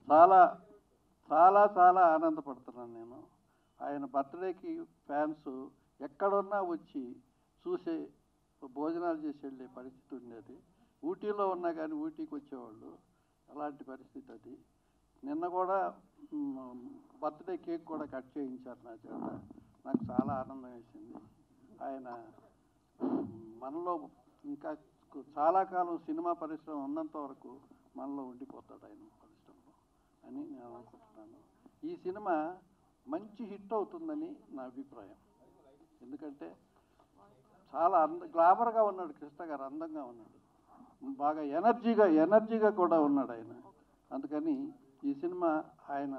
చాలా చాలా చాలా ఆనందపడుతున్నాను నేను ఆయన బర్త్డేకి ఫ్యాన్స్ ఎక్కడున్నా వచ్చి చూసే భోజనాలు చేసి వెళ్ళే పరిస్థితి ఉండేది ఊటీలో ఉన్నా కానీ ఊటీకి వచ్చేవాళ్ళు అలాంటి పరిస్థితి అది నిన్న కూడా బర్త్డే కేక్ కూడా కట్ చేయించారు నా చేత నాకు చాలా ఆనందం వేసింది ఆయన మ్, మనలో ఇంకా చాలా కాలం సినిమా పరిశ్రమ ఉన్నంత వరకు మనలో ఉండిపోతాడు ఆయన పరిశ్రమలో అని నేను అనుకుంటున్నాను ఈ సినిమా మంచి హిట్ అవుతుందని నా అభిప్రాయం ఎందుకంటే చాలా అంద గ్లామర్గా ఉన్నాడు కృష్ణ గారు అందంగా ఉన్నాడు బాగా ఎనర్జీగా ఎనర్జీగా కూడా ఉన్నాడు ఆయన అందుకని ఈ సినిమా ఆయన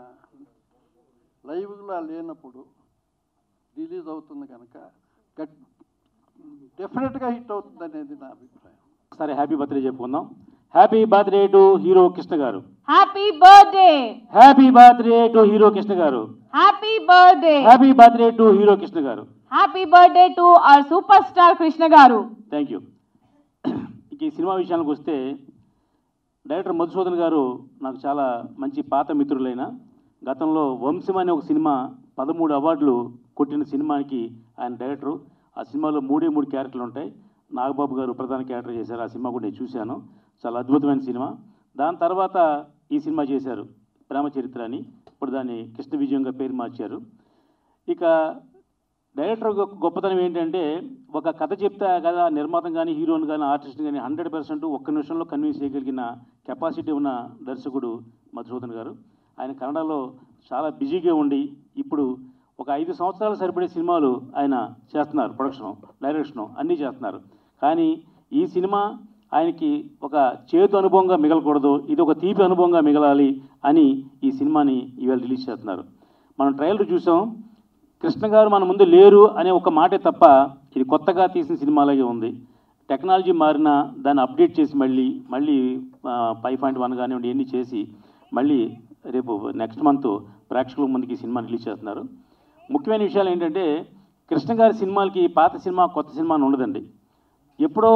లైవ్గా లేనప్పుడు రిలీజ్ అవుతుంది కనుక గట్ డెఫినెట్గా హిట్ అవుతుంది అనేది నా అభిప్రాయం ఒకసారి హ్యాపీ బర్త్డే చెప్పుకుందాం happy birthday to hero Krishna గారు happy birthday happy birthday to hero Krishna గారు happy birthday happy birthday to hero Krishna గారు happy birthday to our super star Krishna గారు థ్యాంక్ యూ ఇంక ఈ సినిమా విషయానికి వస్తే డైరెక్టర్ మధుసూదన్ గారు నాకు చాలా మంచి పాత మిత్రులైన గతంలో వంశం అనే ఒక సినిమా పదమూడు అవార్డులు కొట్టిన సినిమాకి ఆయన డైరెక్టరు ఆ సినిమాలో మూడే మూడు క్యారెక్టర్లు ఉంటాయి నాగబాబు గారు ప్రధాన క్యారెక్టర్ చేశారు ఆ సినిమా కూడా నేను చూశాను చాలా అద్భుతమైన సినిమా దాని తర్వాత ఈ సినిమా చేశారు ప్రేమ చరిత్ర అని ఇప్పుడు దాన్ని కృష్ణ విజయంగా పేరు మార్చారు ఇక డైరెక్టర్ యొక్క గొప్పతనం ఏంటంటే ఒక కథ చెప్తే ఆ కథ నిర్మాతం కానీ హీరోని కానీ ఆర్టిస్ట్ కానీ హండ్రెడ్ పర్సెంట్ ఒక్క నిమిషంలో కన్విన్స్ చేయగలిగిన కెపాసిటీ ఉన్న దర్శకుడు మధుసూదన్ గారు ఆయన కన్నడలో చాలా బిజీగా ఉండి ఇప్పుడు ఒక ఐదు సంవత్సరాలు సరిపడే సినిమాలు ఆయన చేస్తున్నారు ప్రొడక్షన్ డైరెక్షన్ అన్నీ చేస్తున్నారు కానీ ఈ సినిమా ఆయనకి ఒక చేతు అనుభవంగా మిగలకూడదు ఇది ఒక తీపి అనుభవంగా మిగలాలి అని ఈ సినిమాని ఇవాళ రిలీజ్ చేస్తున్నారు మనం ట్రైలర్ చూసాం కృష్ణ గారు మన ముందు లేరు అనే ఒక మాటే తప్ప ఇది కొత్తగా తీసిన సినిమాలాగే ఉంది టెక్నాలజీ మారినా దాన్ని అప్డేట్ చేసి మళ్ళీ మళ్ళీ ఫైవ్ పాయింట్ వన్ కానివ్వండి ఇవన్నీ చేసి మళ్ళీ రేపు నెక్స్ట్ మంత్ ప్రేక్షకుల ముందుకి ఈ సినిమా రిలీజ్ చేస్తున్నారు ముఖ్యమైన విషయాలు ఏంటంటే కృష్ణ గారి సినిమాలకి పాత సినిమా కొత్త సినిమా అని ఉండదండి ఎప్పుడో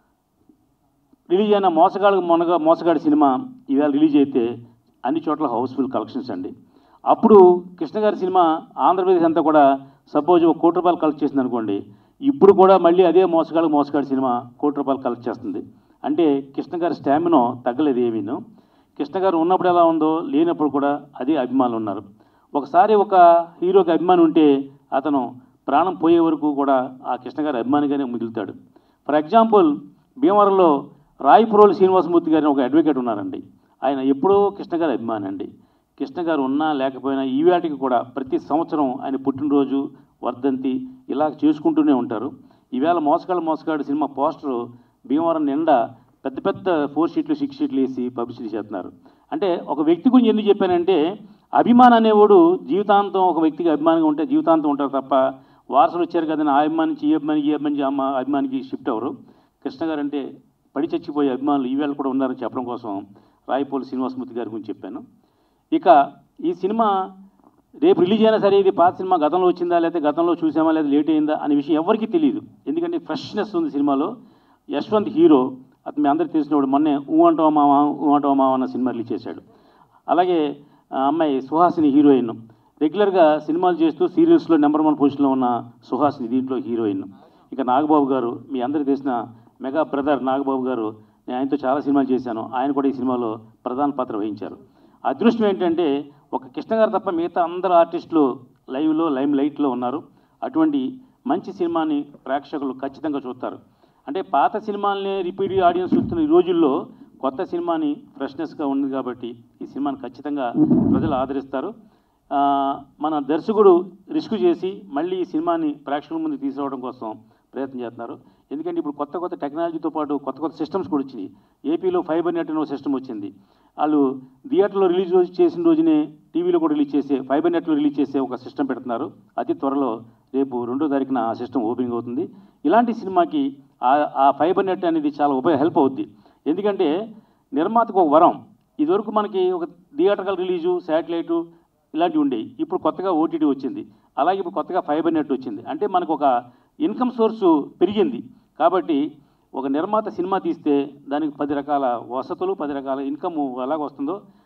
రిలీజ్ అయిన మోసగాడు మొనగా మోసగాడి సినిమా ఈవేళ రిలీజ్ అయితే అన్ని చోట్ల హౌస్ఫుల్ కలెక్షన్స్ అండి అప్పుడు కృష్ణ గారి సినిమా ఆంధ్రప్రదేశ్ అంతా కూడా సపోజ్ ఒక కోటి రూపాయలు కలెక్ట్ చేసింది అనుకోండి ఇప్పుడు కూడా మళ్ళీ అదే మోసగాడు మోసగాడి సినిమా కోటి రూపాయలు కలెక్ట్ చేస్తుంది అంటే కృష్ణ గారి స్టామినో తగ్గలేదు ఏమీను కృష్ణ గారు ఉన్నప్పుడు ఎలా ఉందో లేనప్పుడు కూడా అదే అభిమానులు ఉన్నారు ఒకసారి ఒక హీరోకి అభిమాని ఉంటే అతను ప్రాణం పోయే వరకు కూడా ఆ కృష్ణ గారి అభిమానిగానే మిగులుతాడు ఫర్ ఎగ్జాంపుల్ భీమవరంలో రాయపురోలు శ్రీనివాసమూర్తి గారిని ఒక అడ్వకేట్ ఉన్నారండి ఆయన ఎప్పుడో కృష్ణ గారి అభిమాని అండి కృష్ణ గారు ఉన్నా లేకపోయినా ఈ వేటికి కూడా ప్రతి సంవత్సరం ఆయన పుట్టినరోజు వర్ధంతి ఇలా చేసుకుంటూనే ఉంటారు ఈవేళ మోసగాళ్ళు మోసగాడు సినిమా పోస్టరు భీమవరం నిండా పెద్ద పెద్ద ఫోర్ షీట్లు సిక్స్ షీట్లు వేసి పబ్లిసిటీ చేస్తున్నారు అంటే ఒక వ్యక్తి గురించి ఎందుకు చెప్పానంటే అభిమానం అనేవాడు జీవితాంతం ఒక వ్యక్తికి అభిమానంగా ఉంటే జీవితాంతం ఉంటారు తప్ప వారసులు వచ్చారు కదని ఆ అభిమానించి ఈ అభిమానికి ఈ అభిమానికి అమ్మ అభిమానికి షిఫ్ట్ అవ్వరు కృష్ణ గారు అంటే పడి చచ్చిపోయే అభిమానులు ఈవేళ కూడా ఉన్నారని చెప్పడం కోసం రాయపోలు శ్రీనివాసమూర్తి గారి గురించి చెప్పాను ఇక ఈ సినిమా రేపు రిలీజ్ అయినా సరే ఇది పాత సినిమా గతంలో వచ్చిందా లేదా గతంలో చూసామా లేదా లేట్ అయిందా అనే విషయం ఎవరికీ తెలియదు ఎందుకంటే ఫ్రెష్నెస్ ఉంది సినిమాలో యశ్వంత్ హీరో అతను మీ అందరికీ తెలిసినవాడు మొన్నే ఊ అంటావా మావా ఊ అంటావా మావా అన్న సినిమా రిలీజ్ చేశాడు అలాగే ఆ అమ్మాయి సుహాసిని హీరోయిన్ రెగ్యులర్గా సినిమాలు చేస్తూ సీరియల్స్లో నెంబర్ వన్ పొజిషన్లో ఉన్న సుహాసిని దీంట్లో హీరోయిన్ ఇక నాగబాబు గారు మీ అందరికీ తెలిసిన మెగా బ్రదర్ నాగబాబు గారు నేను ఆయనతో చాలా సినిమాలు చేశాను ఆయన కూడా ఈ సినిమాలో ప్రధాన పాత్ర వహించారు అదృష్టం ఏంటంటే ఒక కృష్ణ గారు తప్ప మిగతా అందరు ఆర్టిస్టులు లైవ్లో లైమ్ లైట్లో ఉన్నారు అటువంటి మంచి సినిమాని ప్రేక్షకులు ఖచ్చితంగా చూస్తారు అంటే పాత సినిమాలనే రిపీట్ ఆడియన్స్ చూస్తున్న ఈ రోజుల్లో కొత్త సినిమాని ఫ్రెష్నెస్గా ఉంది కాబట్టి ఈ సినిమాని ఖచ్చితంగా ప్రజలు ఆదరిస్తారు ఆ, మన దర్శకుడు రిస్క్ చేసి మళ్ళీ ఈ సినిమాని ప్రేక్షకుల ముందు తీసుకురావడం కోసం ప్రయత్నం చేస్తున్నారు ఎందుకంటే ఇప్పుడు కొత్త కొత్త టెక్నాలజీతో పాటు కొత్త కొత్త సిస్టమ్స్ కూడా వచ్చినాయి ఏపీలో ఫైబర్ నెట్ అనే సిస్టమ్ వచ్చింది వాళ్ళు థియేటర్లో రిలీజ్ రోజు చేసిన రోజునే టీవీలో కూడా రిలీజ్ చేసే ఫైబర్ నెట్లో రిలీజ్ చేసే ఒక సిస్టమ్ పెడుతున్నారు అతి త్వరలో రేపు రెండో తారీఖున ఆ సిస్టమ్ ఓపెనింగ్ అవుతుంది ఇలాంటి సినిమాకి ఆ- ఆ ఫైబర్ నెట్ అనేది చాలా ఉపయోగ హెల్ప్ అవుద్ది ఎందుకంటే నిర్మాతకు ఒక వరం ఇదివరకు మనకి ఒక థియేటర్కల్ రిలీజు శాటిలైటు ఇలాంటివి ఉండేవి ఇప్పుడు కొత్తగా ఓటీటీ వచ్చింది అలాగే ఇప్పుడు కొత్తగా ఫైబర్ నెట్ వచ్చింది అంటే మనకు ఒక ఇన్కమ్ సోర్సు పెరిగింది కాబట్టి ఒక నిర్మాత సినిమా తీస్తే దానికి పది రకాల వసతులు పది రకాల ఇన్కమ్ ఎలాగ వస్తుందో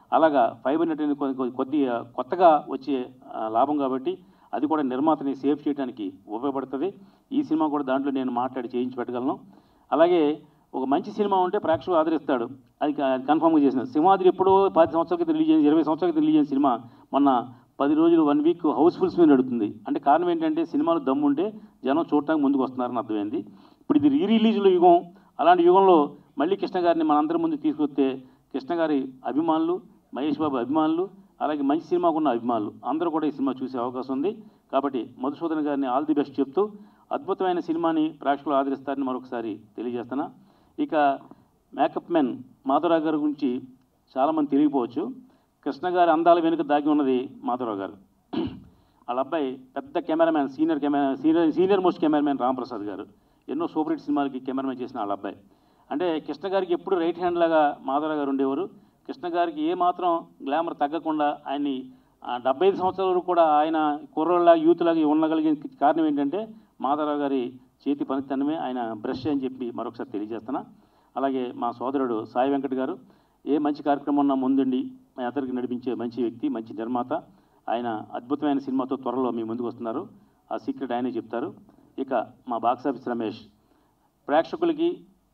అలాగా ఫైబర్ నెట్ అనేది కొద్ది- కొద్ది కొత్తగా వచ్చే ఆ, లాభం కాబట్టి అది కూడా నిర్మాతని సేవ్ చేయడానికి ఉపయోగపడుతుంది ఈ సినిమా కూడా దాంట్లో నేను మాట్లాడి చేయించి పెట్టగలను అలాగే ఒక మంచి సినిమా ఉంటే ప్రేక్షకులు ఆదరిస్తాడు అది క- కన్ఫర్మ్గా చేసిన సింహాద్రి ఎప్పుడో పది సంవత్సరాల క్రితం రిలీజ్ అయింది ఇరవై సంవత్సరాల క్రితం రిలీజ్ అయిన సినిమా మొన్న పది రోజులు వన్ వీక్ హౌస్ఫుల్స్ మీద నడుస్తుంది అంటే కారణం ఏంటంటే సినిమాలు దమ్ముంటే జనం చూడటానికి ముందుకు వస్తున్నారని అర్థమైంది ఇప్పుడు ఇది రీ రిలీజ్ల యుగం అలాంటి యుగంలో మళ్ళీ కృష్ణ గారిని మనందరి ముందు తీసుకొస్తే కృష్ణ గారి అభిమానులు మహేష్ బాబు అభిమానులు అలాగే మంచి సినిమాకు ఉన్న అభిమానులు అందరూ కూడా ఈ సినిమా చూసే అవకాశం ఉంది కాబట్టి మధుసూదన్ గారిని ఆల్ ది బెస్ట్ చెప్తూ అద్భుతమైన సినిమాని ప్రేక్షకులు ఆదరిస్తారని మరొకసారి తెలియజేస్తున్నా ఇక మేకప్ మెన్ మాధవరావు గారి గురించి చాలామంది తెలియకపోవచ్చు కృష్ణ గారి అందాల వెనుక దాగి ఉన్నది మాధవరావు గారు వాళ్ళ అబ్బాయి పెద్ద cameraman senior camera senior senior most cameraman Ramaprasad గారు ఎన్నో సూపర్ హిట్ సినిమాలకి కెమెరామెన్ చేసిన వాళ్ళ అబ్బాయి అంటే కృష్ణ గారికి ఎప్పుడు రైట్ హ్యాండ్ లాగా మాధవరావు గారు ఉండేవారు కృష్ణ గారికి ఏ మాత్రం గ్లామర్ తగ్గకుండా ఆయన్ని ఆ, డెబ్బై ఐదు సంవత్సరాల వరకు కూడా ఆయన కుర్రోళ్ళ యూత్ లాగా ఉండగలిగిన కారణం ఏంటంటే మాధవరావు గారి చేతి పనితనమే ఆయన బ్రష్ అని చెప్పి మరొకసారి తెలియజేస్తున్నా అలాగే మా సోదరుడు సాయి వెంకట్ గారు ఏ మంచి కార్యక్రమం ఉన్నా ముందుండి మా అందరికి నడిపించే మంచి వ్యక్తి మంచి నిర్మాత ఆయన అద్భుతమైన సినిమాతో త్వరలో మీ ముందుకు వస్తున్నారు ఆ సీక్రెట్ ఆయనే చెప్తారు ఇక మా బాక్స్ ఆఫీస్ రమేష్ ప్రేక్షకులకి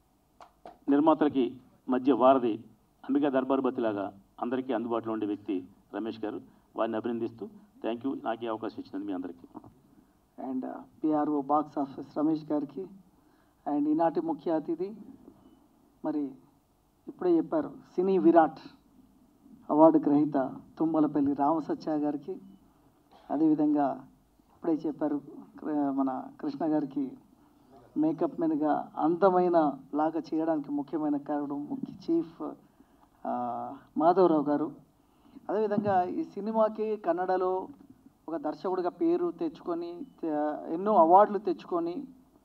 నిర్మాతలకి మధ్య వారధి అంబికా దర్బార్ బతిలాగా అందరికీ అందుబాటులో ఉండే వ్యక్తి రమేష్ గారు వారిని అభినందిస్తూ థ్యాంక్ యూ నాకు ఈ అవకాశం ఇచ్చినందుకు మీ అందరికీ and PRO box office Ramesh గారికి అండ్ ఈనాటి ముఖ్య అతిథి మరి ఇప్పుడే చెప్పారు సినీ విరాట్ అవార్డు గ్రహీత తుమ్మలపల్లి రామసత్య గారికి అదేవిధంగా ఇప్పుడే చెప్పారు కృ- మన కృష్ణ గారికి మేకప్ మెన్గా అందమైన లాగా చేయడానికి ముఖ్యమైన కారణం ముఖ్య చీఫ్ ఆ, మాధవరావు గారు అదేవిధంగా ఈ సినిమాకి కన్నడలో ఒక దర్శకుడిగా పేరు తెచ్చుకొని తే- ఎన్నో అవార్డులు తెచ్చుకొని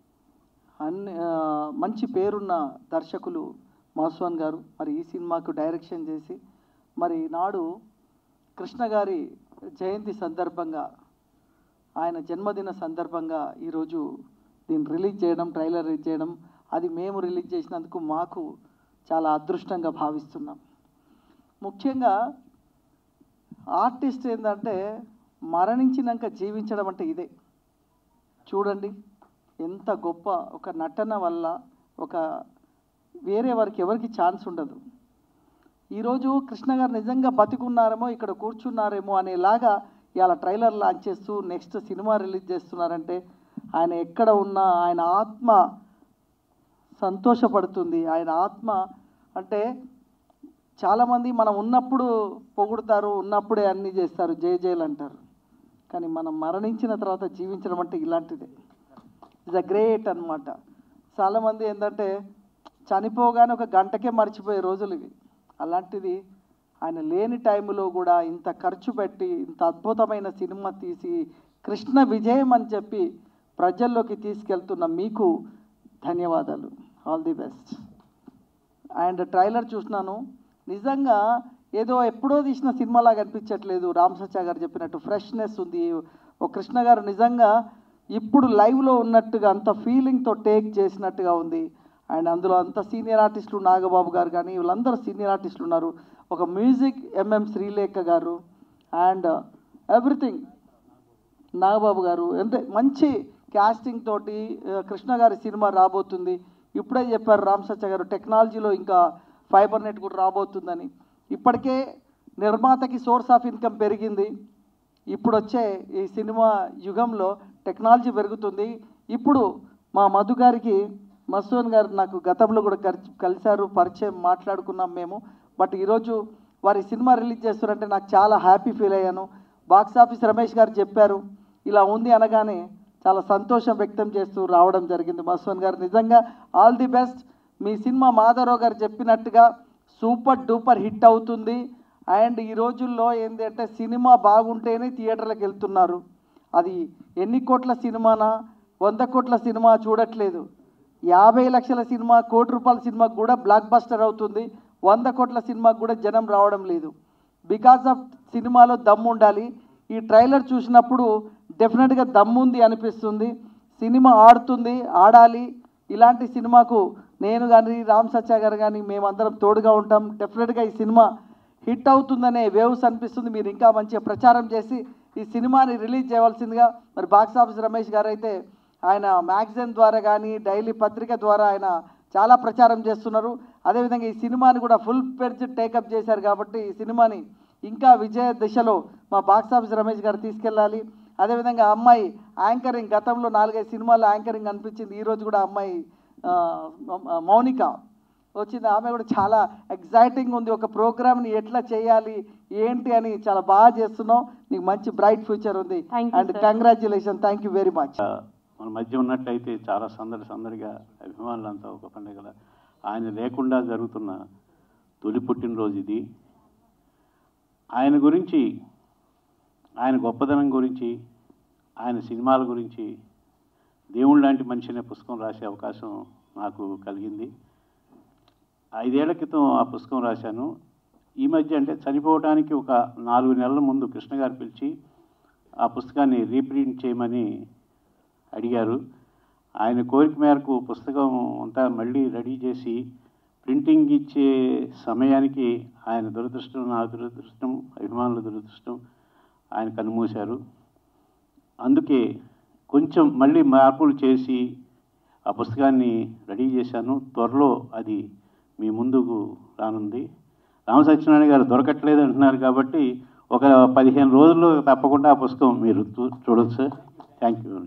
అన్ని ఆ, మంచి పేరున్న దర్శకులు మాస్వాన్ గారు మరి ఈ సినిమాకు డైరెక్షన్ చేసి మరి నాడు కృష్ణ గారి జయంతి సందర్భంగా ఆయన జన్మదిన సందర్భంగా ఈరోజు దీన్ని రిలీజ్ చేయడం ట్రైలర్ రిలీజ్ చేయడం అది మేము రిలీజ్ చేసినందుకు మాకు చాలా అదృష్టంగా భావిస్తున్నాం ముఖ్యంగా ఆర్టిస్ట్ ఏంటంటే మరణించినాక జీవించడం అంటే ఇదే చూడండి ఎంత గొప్ప ఒక నటన వల్ల ఒక వేరే వారికి ఎవరికి ఛాన్స్ ఉండదు ఈరోజు కృష్ణ గారు నిజంగా బతికున్నారేమో ఇక్కడ కూర్చున్నారేమో అనేలాగా ఇవాళ ట్రైలర్ లాంచ్ చేస్తూ నెక్స్ట్ సినిమా రిలీజ్ చేస్తున్నారంటే ఆయన ఎక్కడ ఉన్నా ఆయన ఆత్మ సంతోషపడుతుంది ఆయన ఆత్మ అంటే చాలామంది మనం ఉన్నప్పుడు పొగుడుతారు ఉన్నప్పుడే అన్నీ చేస్తారు జయ జయలు అంటారు కానీ మనం మరణించిన తర్వాత జీవించడం అంటే ఇలాంటిదే ఇట్స్ అ గ్రేట్ అనమాట చాలామంది ఏంటంటే చనిపోగానే ఒక గంటకే మర్చిపోయే రోజులు ఇవి అలాంటిది ఆయన లేని టైంలో కూడా ఇంత ఖర్చు పెట్టి ఇంత అద్భుతమైన సినిమా తీసి కృష్ణ విజయం అని చెప్పి ప్రజల్లోకి తీసుకెళ్తున్న మీకు ధన్యవాదాలు all the best and trailer చూసినాను నిజంగా ఏదో ఎప్పుడో తీసిన సినిమాలాగా అనిపించట్లేదు రామ్ సత్య గారు చెప్పినట్టు ఫ్రెష్నెస్ ఉంది ఓ కృష్ణ గారు నిజంగా ఇప్పుడు లైవ్లో ఉన్నట్టుగా అంత ఫీలింగ్తో టేక్ చేసినట్టుగా ఉంది అండ్ అందులో అంత సీనియర్ ఆర్టిస్టులు నాగబాబు గారు కానీ వీళ్ళందరూ సీనియర్ ఆర్టిస్టులు ఉన్నారు ఒక మ్యూజిక్ ఎంఎం శ్రీలేఖ గారు అండ్ ఎవ్రీథింగ్ నాగబాబు గారు అంటే మంచి క్యాస్టింగ్ తోటి ఆ, కృష్ణ గారి సినిమా రాబోతుంది ఇప్పుడే చెప్పారు రామ్ సత్య గారు టెక్నాలజీలో ఇంకా ఫైబర్ నెట్ కూడా రాబోతుందని ఇప్పటికే నిర్మాతకి సోర్స్ ఆఫ్ ఇన్కమ్ పెరిగింది ఇప్పుడు వచ్చే ఈ సినిమా యుగంలో టెక్నాలజీ పెరుగుతుంది ఇప్పుడు మా మధు గారికి మసూన్ గారు నాకు గతంలో కూడా కర్- కలిశారు పరిచయం మాట్లాడుకున్నాం మేము బట్ ఈరోజు వారి సినిమా రిలీజ్ చేస్తారంటే నాకు చాలా హ్యాపీ ఫీల్ అయ్యాను బాక్స్ ఆఫీస్ రమేష్ గారు చెప్పారు ఇలా ఉంది అనగానే చాలా సంతోషం వ్యక్తం చేస్తూ రావడం జరిగింది మస్వన్ గారు నిజంగా ఆల్ ది బెస్ట్ మీ సినిమా మాధవరావు గారు చెప్పినట్టుగా సూపర్ డూపర్ హిట్ అవుతుంది అండ్ ఈ రోజుల్లో ఏంటి అంటే సినిమా బాగుంటేనే థియేటర్లకు వెళ్తున్నారు అది ఎన్ని కోట్ల సినిమానా వంద కోట్ల సినిమా చూడట్లేదు యాభై లక్షల సినిమా కోటి రూపాయల సినిమాకు కూడా బ్లాక్ బస్టర్ అవుతుంది వంద కోట్ల సినిమాకు కూడా జనం రావడం లేదు బికాస్ ఆఫ్ సినిమాలో దమ్ము ఉండాలి ఈ ట్రైలర్ చూసినప్పుడు డెఫినెట్గా దమ్ముంది అనిపిస్తుంది సినిమా ఆడుతుంది ఆడాలి ఇలాంటి సినిమాకు నేను కానీ రామ్ సత్య గారు కానీ మేమందరం తోడుగా ఉంటాం డెఫినెట్గా ఈ సినిమా హిట్ అవుతుందనే వేవ్స్ అనిపిస్తుంది మీరు ఇంకా మంచిగా ప్రచారం చేసి ఈ సినిమాని రిలీజ్ చేయవలసిందిగా మరి బాక్స్ ఆఫీస్ రమేష్ గారు అయితే ఆయన మ్యాగజైన్ ద్వారా కానీ డైలీ పత్రిక ద్వారా ఆయన చాలా ప్రచారం చేస్తున్నారు అదేవిధంగా ఈ సినిమాని కూడా ఫుల్ పెర్జ్ టేకప్ చేశారు కాబట్టి ఈ సినిమాని ఇంకా విజయ దిశలో మా బాక్స్ ఆఫీస్ రమేష్ గారు తీసుకెళ్ళాలి అదేవిధంగా అమ్మాయి యాంకరింగ్ గతంలో నాలుగైదు సినిమాల్లో యాంకరింగ్ అనిపించింది ఈరోజు కూడా అమ్మాయి ఆ, మౌనిక వచ్చింది ఆమె కూడా చాలా ఎగ్జైటింగ్ ఉంది ఒక ప్రోగ్రామ్ని ఎట్లా చేయాలి ఏంటి అని చాలా బాగా చేస్తున్నావు నీకు మంచి బ్రైట్ ఫ్యూచర్ ఉంది Thank you, and sir. Congratulation thank you very much మన మధ్య ఉన్నట్టయితే చాలా సందడి సందడిగా అభిమానులంతా ఒక పండుగల ఆయన లేకుండా జరుగుతున్న తొలి పుట్టినరోజు ఇది ఆయన గురించి ఆయన గొప్పదనం గురించి ఆయన సినిమాల గురించి దేవుడు లాంటి మనిషి అనే పుస్తకం రాసే అవకాశం నాకు కలిగింది ఐదేళ్ల క్రితం ఆ పుస్తకం రాశాను ఈ మధ్య అంటే చనిపోవడానికి ఒక నాలుగు నెలల ముందు కృష్ణ గారు పిలిచి ఆ పుస్తకాన్ని రీప్రింట్ చేయమని అడిగారు ఆయన కోరిక మేరకు పుస్తకం అంతా మళ్ళీ రెడీ చేసి ప్రింటింగ్ ఇచ్చే సమయానికి ఆయన దురదృష్టం నా దురదృష్టం అభిమానుల దురదృష్టం ఆయన కన్నుమూశారు అందుకే కొంచెం మళ్ళీ మార్పులు చేసి ఆ పుస్తకాన్ని రెడీ చేశాను త్వరలో అది మీ ముందుకు రానుంది రామ సత్యనారాయణ గారు దొరకట్లేదు అంటున్నారు కాబట్టి ఒక పదిహేను రోజుల్లో తప్పకుండా ఆ పుస్తకం మీరు చూ- చూడొచ్చు సార్ థ్యాంక్ యూ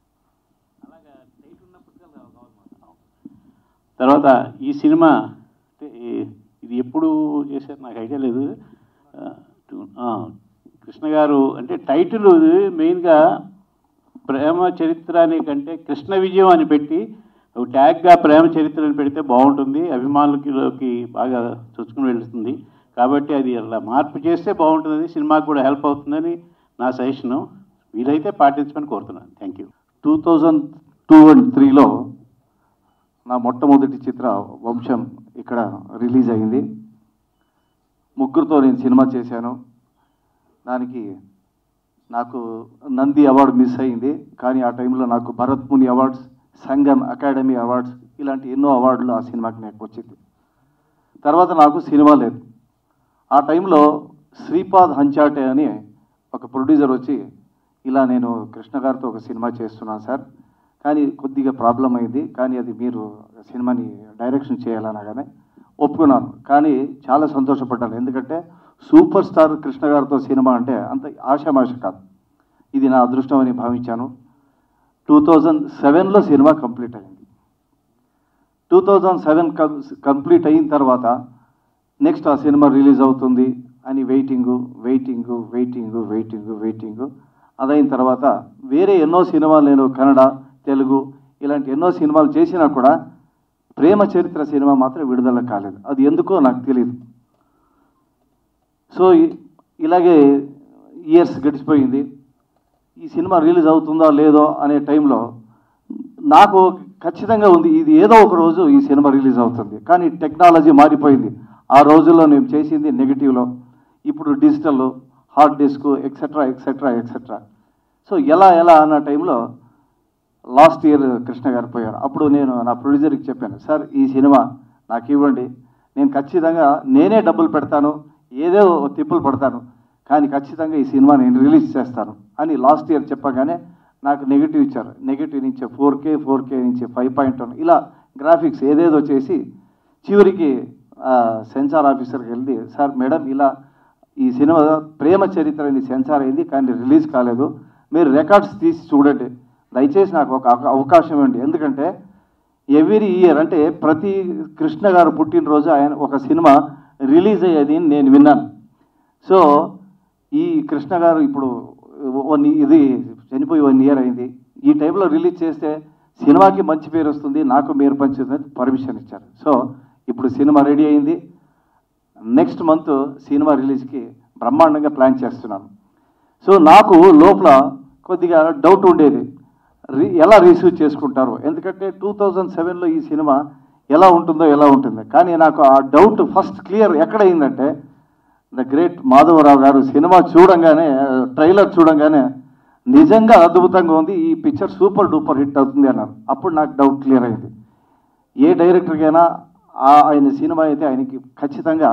తర్వాత ఈ సినిమా అంటే ఈ- ఇది ఎప్పుడు చేశారు నాకు ఐడియా లేదు ఆ, టు- ఆ, కృష్ణ గారు అంటే టైటిల్ మెయిన్గా ప్రేమ చరిత్ర అనే కంటే కృష్ణ విజయం అని పెట్టి ఒక ట్యాగ్గా ప్రేమ చరిత్ర అని పెడితే బాగుంటుంది అభిమానులకి బాగా చొచ్చుకుని వెళ్తుంది కాబట్టి అది అలా మార్పు చేస్తే బాగుంటుంది సినిమాకి కూడా హెల్ప్ అవుతుందని నా సజెషను వీలైతే పాటించమని కోరుతున్నాను thank you two thousand two and త్రీలో నా మొట్టమొదటి చిత్ర వంశం ఇక్కడ రిలీజ్ అయింది ముగ్గురుతో నేను సినిమా చేశాను దానికి నాకు నంది అవార్డు మిస్ అయింది కానీ ఆ టైంలో నాకు భరత్ ముని అవార్డ్స్ సంగం అకాడమీ అవార్డ్స్ ఇలాంటి ఎన్నో అవార్డులు ఆ సినిమాకి నాకు వచ్చింది తర్వాత నాకు సినిమా లేదు ఆ టైంలో శ్రీపాద్ హంచాటే అని ఒక ప్రొడ్యూసర్ వచ్చి ఇలా నేను కృష్ణ గారితో ఒక సినిమా చేస్తున్నాను సార్ కానీ కొద్దిగా ప్రాబ్లం అయింది కానీ అది మీరు సినిమాని డైరెక్షన్ చేయాలనగానే ఒప్పుకున్నాను కానీ చాలా సంతోషపడ్డాను ఎందుకంటే సూపర్ స్టార్ కృష్ణ గారితో సినిమా అంటే అంత ఆశామాష కాదు ఇది నా అదృష్టం అని భావించాను టూ థౌజండ్ సెవెన్లో సినిమా కంప్లీట్ అయింది టూ థౌజండ్ సెవెన్ కంప్లీట్ అయిన తర్వాత నెక్స్ట్ ఆ సినిమా రిలీజ్ అవుతుంది అని waiting waiting waiting waiting waiting అదైన తర్వాత వేరే ఎన్నో సినిమాలు నేను కన్నడ తెలుగు ఇలాంటి ఎన్నో సినిమాలు చేసినా కూడా ప్రేమ చరిత్ర సినిమా మాత్రం విడుదల కాలేదు అది ఎందుకో నాకు తెలియదు సో ఇ- ఇలాగే ఇయర్స్ గడిచిపోయింది ఈ సినిమా రిలీజ్ అవుతుందా లేదో అనే టైంలో నాకు ఖచ్చితంగా ఉంది ఇది ఏదో ఒక రోజు ఈ సినిమా రిలీజ్ అవుతుంది కానీ టెక్నాలజీ మారిపోయింది ఆ రోజుల్లో నేను చేసింది నెగిటివ్లో ఇప్పుడు digital hard disk etcetera etcetera etcetera so ఎలా ఎలా అన్న టైంలో లాస్ట్ ఇయర్ కృష్ణ గారు పోయారు అప్పుడు నేను నా ప్రొడ్యూసర్కి చెప్పాను సార్ ఈ సినిమా నాకు ఇవ్వండి నేను ఖచ్చితంగా నేనే డబ్బులు పెడతాను ఏదో తిప్పులు పడతాను కానీ ఖచ్చితంగా ఈ సినిమా నేను రిలీజ్ చేస్తాను అని లాస్ట్ ఇయర్ చెప్పగానే నాకు నెగిటివ్ ఇచ్చారు నెగిటివ్ నుంచి ఫోర్ కే ఫోర్ కే నుంచి ఫైవ్ పాయింట్ వన్ ఇలా గ్రాఫిక్స్ ఏదేదో చేసి చివరికి సెన్సార్ ఆఫీసర్కి వెళ్ళి సార్ మేడం ఇలా ఈ సినిమా ప్రేమ చరిత్ర అని సెన్సార్ అయింది కానీ రిలీజ్ కాలేదు మీరు రికార్డ్స్ తీసి చూడండి దయచేసి నాకు ఒక అవ- అవకాశం ఇవ్వండి ఎందుకంటే ఎవ్రీ ఇయర్ అంటే ప్రతి కృష్ణ గారు పుట్టినరోజు ఆయన ఒక సినిమా రిలీజ్ అయ్యేది అని నేను విన్నాను సో ఈ కృష్ణ గారు ఇప్పుడు వన్ ఇది చనిపోయి వన్ ఇయర్ అయింది ఈ టైంలో రిలీజ్ చేస్తే సినిమాకి మంచి పేరు వస్తుంది నాకు పేరు పంచుతుంది పర్మిషన్ ఇచ్చారు సో ఇప్పుడు సినిమా రెడీ అయింది నెక్స్ట్ మంత్ సినిమా రిలీజ్కి బ్రహ్మాండంగా ప్లాన్ చేస్తున్నాను సో నాకు లోపల కొద్దిగా డౌట్ ఉండేది రి ఎలా రిసీవ్ చేసుకుంటారు ఎందుకంటే టూ థౌజండ్ సెవెన్లో ఈ సినిమా ఎలా ఉంటుందో ఎలా ఉంటుంది కానీ నాకు ఆ డౌట్ ఫస్ట్ క్లియర్ ఎక్కడ అయిందంటే ద గ్రేట్ మాధవరావు గారు సినిమా చూడంగానే ట్రైలర్ చూడంగానే నిజంగా అద్భుతంగా ఉంది ఈ పిక్చర్ సూపర్ డూపర్ హిట్ అవుతుంది అన్నారు అప్పుడు నాకు డౌట్ క్లియర్ అయింది ఏ డైరెక్టర్కైనా ఆ ఆయన సినిమా అయితే ఆయనకి ఖచ్చితంగా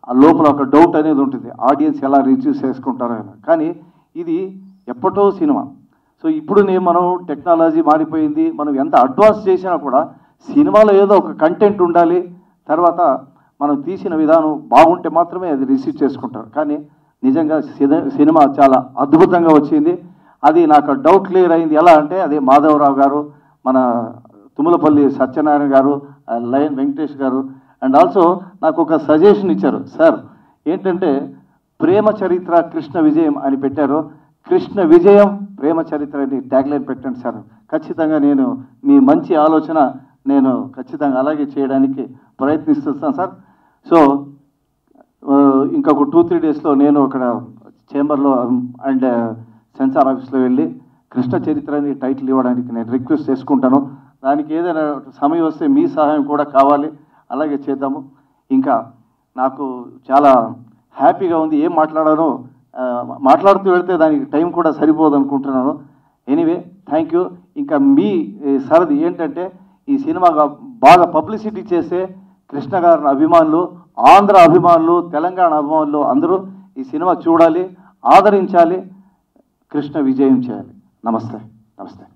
ఆ లోపల ఒక డౌట్ అనేది ఉంటుంది ఆడియన్స్ ఎలా రిసీవ్ చేసుకుంటారో అని కానీ ఇది ఎప్పటో సినిమా సో ఇప్పుడు నేను మనం టెక్నాలజీ మారిపోయింది మనం ఎంత అడ్వాన్స్ చేసినా కూడా సినిమాలో ఏదో ఒక కంటెంట్ ఉండాలి తర్వాత మనం తీసిన విధానం బాగుంటే మాత్రమే అది రిసీవ్ చేసుకుంటారు కానీ నిజంగా సిని- సినిమా చాలా అద్భుతంగా వచ్చింది అది నాకు డౌట్ క్లియర్ అయింది ఎలా అంటే అది మాధవరావు గారు మన తుమ్మలపల్లి సత్యనారాయణ గారు ఆ లయన్ వెంకటేష్ గారు అండ్ ఆల్సో నాకు ఒక సజెషన్ ఇచ్చారు సార్ ఏంటంటే ప్రేమ చరిత్ర కృష్ణ విజయం అని పెట్టారు కృష్ణ విజయం ప్రేమ చరిత్ర అని ట్యాగ్లైన్ పెట్టండి సార్ ఖచ్చితంగా నేను మీ మంచి ఆలోచన నేను ఖచ్చితంగా అలాగే చేయడానికి ప్రయత్నిస్తున్నాను సార్ సో ఆ, ఇంకొక టూ త్రీ డేస్లో నేను అక్కడ చేంబర్లో అండ్ సెన్సార్ ఆఫీస్లో వెళ్ళి కృష్ణ చరిత్ర అని టైటిల్ ఇవ్వడానికి నేను రిక్వెస్ట్ చేసుకుంటాను దానికి ఏదైనా సమయం వస్తే మీ సహాయం కూడా కావాలి అలాగే చేద్దాము ఇంకా నాకు చాలా హ్యాపీగా ఉంది ఏం మాట్లాడానో ఆ, మాట్లాడుతూ వెళ్తే దానికి టైం కూడా సరిపోదు అనుకుంటున్నాను ఎనీవే థ్యాంక్ యూ ఇంకా మీ ఈ సరది ఏంటంటే ఈ సినిమాగా బాగా పబ్లిసిటీ చేసే కృష్ణ గారి అభిమానులు ఆంధ్ర అభిమానులు తెలంగాణ అభిమానులు అందరూ ఈ సినిమా చూడాలి ఆదరించాలి కృష్ణ విజయం చేయాలి నమస్తే నమస్తే